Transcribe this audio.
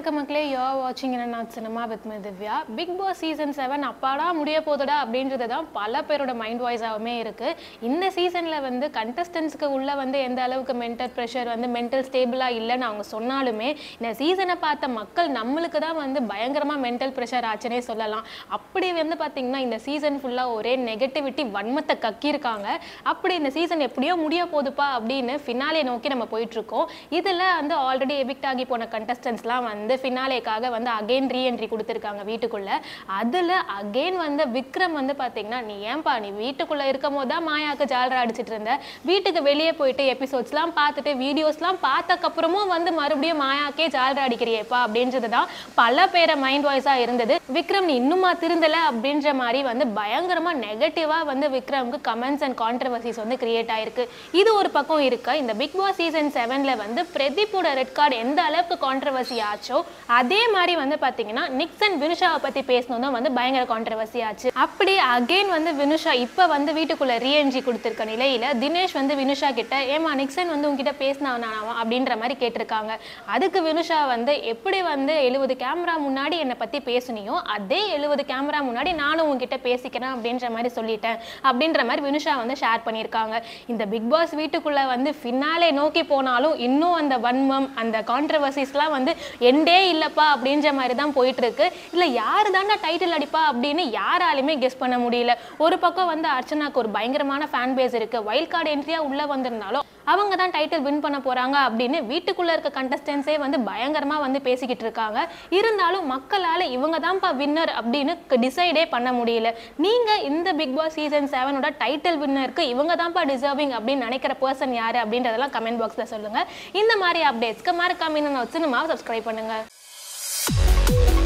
வணக்கம் மக்களே யோ வாட்சிங் நான் cinema with my Divya Bigg Boss season seven அப்பாடா முடிய போதுடா அப்படின்றது தான் பல பேரோட மைண்ட் வாய்ஸாகவுமே இருக்கு இந்த சீசனில் வந்து கண்டஸ்டன்ஸ்க்கு உள்ள வந்து எந்த அளவுக்கு மென்டல் ப்ரெஷர் வந்து மென்டல் ஸ்டேபிளாக இல்லைன்னு அவங்க சொன்னாலுமே இந்த சீசனை பார்த்த மக்கள் நம்மளுக்கு தான் வந்து பயங்கரமாக மென்டல் ப்ரெஷர் ஆச்சுன்னே சொல்லலாம் அப்படி வந்து பார்த்தீங்கன்னா இந்த சீசன் ஃபுல்லாக ஒரே நெகட்டிவிட்டி வன்மத்தை கக்கியிருக்காங்க அப்படி இந்த சீசன் எப்படியோ முடிய போகுதுப்பா அப்படின்னு ஃபினாலே நோக்கி நம்ம போயிட்டு இருக்கோம் இதில் வந்து ஆல்ரெடி எவிக்ட் ஆகி போன கண்டஸ்டன்ஸ்லாம் வந்து ஃபினாலேக்காக வந்து அகைன் ரீஎன்ட்ரி கொடுத்துருக்காங்க வீட்டுக்குள்ள அதில் அகைன் வந்து விக்ரம் வந்து பார்த்தீங்கன்னா நீ ஏன்பா நீ வீட்டுக்குள்ள இருக்கும் போது தான் மாயாக்கு ஜாலரா அடிச்சிட்டு இருந்த வீட்டுக்கு வெளியே போயிட்டு எபிசோட்ஸ்லாம் பார்த்துட்டு வீடியோஸ்லாம் பார்த்தக்கப்புறமும் வந்து மறுபடியும் மாயாக்கே ஜாலரா அடிக்கிறியேப்பா அப்படின்றது தான் பல பேரை மைண்ட் வாய்ஸாக இருந்தது விக்ரம் நீ இன்னுமா திருந்தல அப்படின்ற மாதிரி வந்து பயங்கரமாக நெகட்டிவாக வந்து விக்ரம்க்கு கமெண்ட்ஸ் அண்ட் கான்ட்ரவர்சிஸ் வந்து கிரியேட் ஆயிருக்கு இது ஒரு பக்கம் இருக்கு இந்த பிக் பாஸ் சீசன் செவனில் வந்து பிரதீப்போட ரெட் கார்டு எந்த அளவுக்கு கான்ட்ரவர்சி ஆச்சோ அதே மாதிரி வந்து பார்த்தீங்கன்னா நிக்சன் வினுஷாவை பற்றி பேசணும் வந்து பயங்கர கான்ட்ரவர்சி ஆச்சு அப்படி அகைன் வந்து வினுஷா இப்போ வந்து வீட்டுக்குள்ள ரீஎன்ஜி கொடுத்துருக்க நிலையில தினேஷ் வந்து வினுஷா கிட்ட ஏமா நிக்சன் வந்து உங்ககிட்ட பேசினாவனாவா அப்படின்ற மாதிரி கேட்டிருக்காங்க அதுக்கு வினுஷா வந்து எப்படி வந்து எழுபது கேமரா முன்னாடி என்னை பற்றி பேசுனியோ அதே எழுபது கேமரா முன்னாடி நானும் உங்ககிட்ட பேசிக்கிறேன் அப்படின்ற மாதிரி சொல்லிட்டேன் அப்படின்ற மாதிரி வினுஷா வந்து ஷேர் பண்ணியிருக்காங்க இந்த பிக் பாஸ் வீட்டுக்குள்ள வந்து ஃபினாலே நோக்கி போனாலும் இன்னும் அந்த வன்மம் அந்த கான்ட்ரவர்சிஸ்லாம் வந்து எண்டே இல்லைப்பா அப்படின்ற மாதிரி தான் போயிட்டு இருக்கு இல்லை யாரு தாண்டா டைட்டில் அடிப்பா அப்படின்னு யாராலுமே கெஸ் பண்ண முடியல ஒரு பக்கம் வந்து அர்ச்சனாக்கு ஒரு பயங்கரமான ஃபேன் பேஸ் இருக்கு வைல்ட் கார்டு என்ட்ரியா உள்ள வந்திருந்தாலும் அவங்க தான் டைட்டில் வின் பண்ண போறாங்க அப்படின்னு வீட்டுக்குள்ள இருக்க கண்டஸ்டன்ஸே வந்து பயங்கரமா வந்து பேசிக்கிட்டு இருக்காங்க இருந்தாலும் மக்களால இவங்க தான்ப்பா வின்னர் அப்படின்னு டிசைடே பண்ண முடியல நீங்க இந்த பிக் பாஸ் சீசன் செவனோட டைட்டில் வின்னருக்கு இவங்க தான்ப்பா டிசர்விங் அப்படின்னு நினைக்கிற பர்சன் யாரு அப்படின்றதெல்லாம் கமெண்ட் பாக்ஸ்ல சொல்லுங்க இந்த மாதிரி அப்டேட்ஸ்க்கு மறக்காம இன்னும் சினிமாவை சப்ஸ்கிரைப் பண்ணுங்க